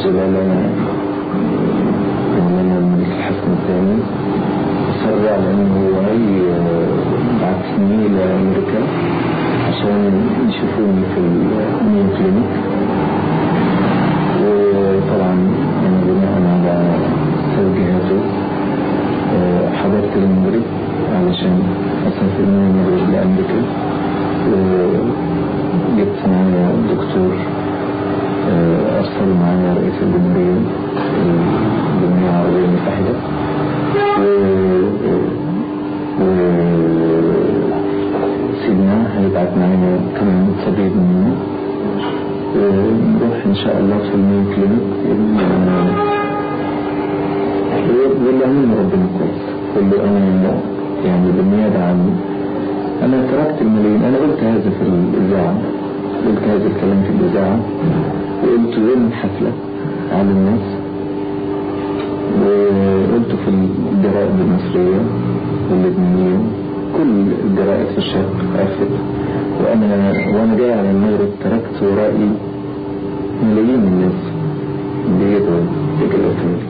جلالنا إننا الملك الحسن الثاني أصر على أنه يبعثني لأمريكا عشان يشوفوني في المين كلينيك وطبعا أنا بناء على توجيهاته حضرت المغرب علشان أسافر من المغرب لأمريكا جبت معايا الدكتور أرسل معايا رئيس الجمهورية الجمهورية العربية المتحدة وسيدنا هيبعت معانا كمان طبيب منه نروح إن شاء الله في المين كلينيك واللي عملنا ربنا كويس كله أنا يعني بالنيابة عني أنا تركت الملايين أنا قلت هذا في الإذاعة قلت هذا الكلام في الإذاعة وقلت ضمن حفلة على الناس وقلت في الجرائد المصرية واللبنانية كل الجرائد في الشرق عرفت وأنا وأنا جاي على المغرب تركت ورائي ملايين من الناس بيدعوا بكلمة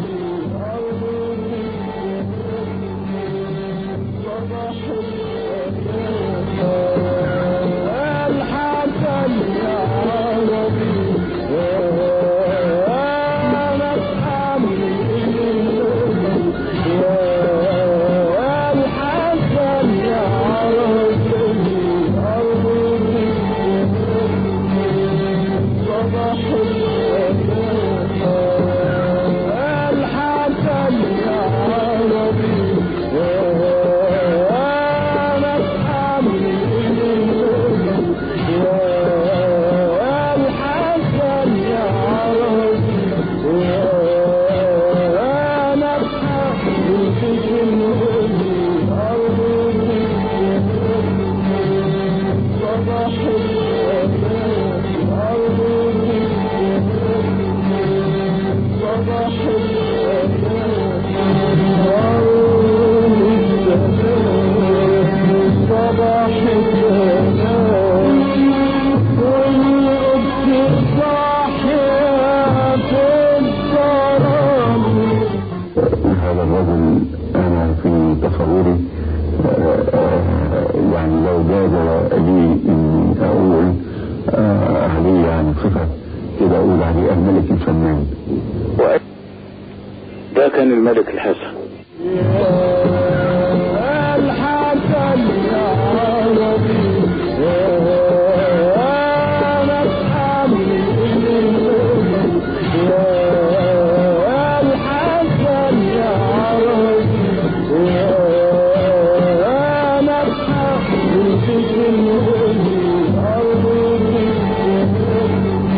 هذا الرجل أنا في تصوري يعني لو جاز لي إني أقول عليه يعني صفة كده أقول عليه الملك الفنان ده كان الملك الحسن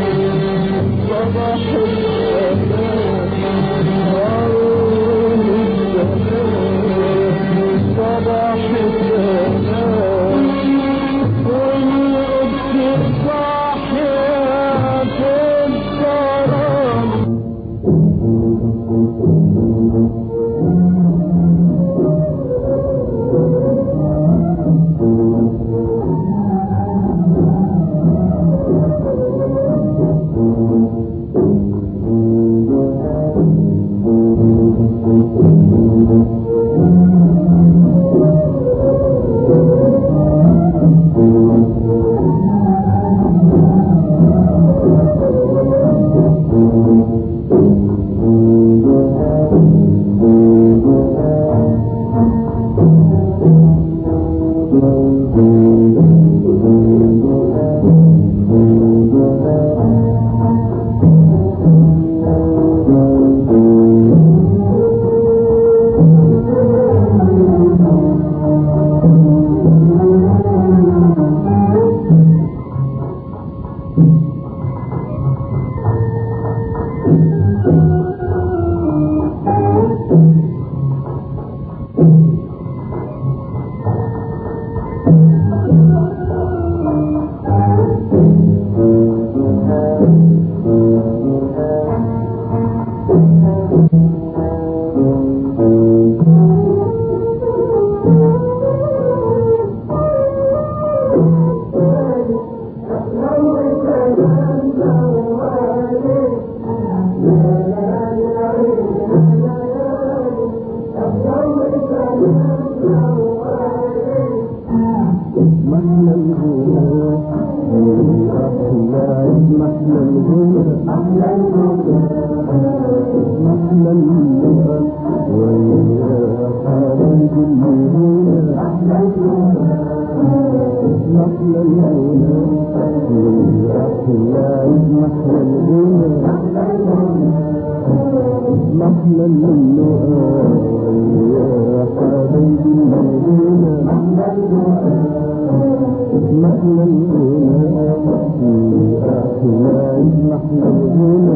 صباح الأمان محلى اللقاء يا حبيبي المدينة محلى اللقاء يا أحلى محلى الغنى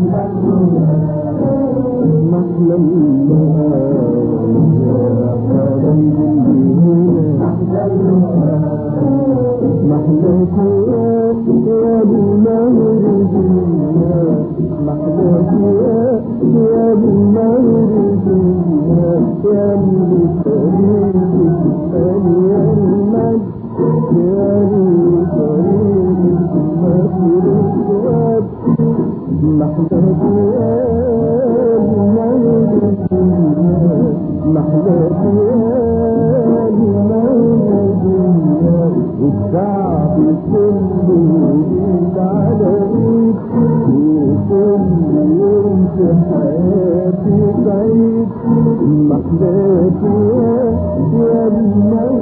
محلى اللقاء يا حبيبي المدينة محلاك يا بالمغرب محلاك يا بالمغرب يا اللي فريق يا المجد يا اللي فريق مفرق محلاك يا بالمغرب محلاك يا بالمغرب الشعب كله يزيد على ايد وكل يوم في حياتي سعيد محلاك يا يا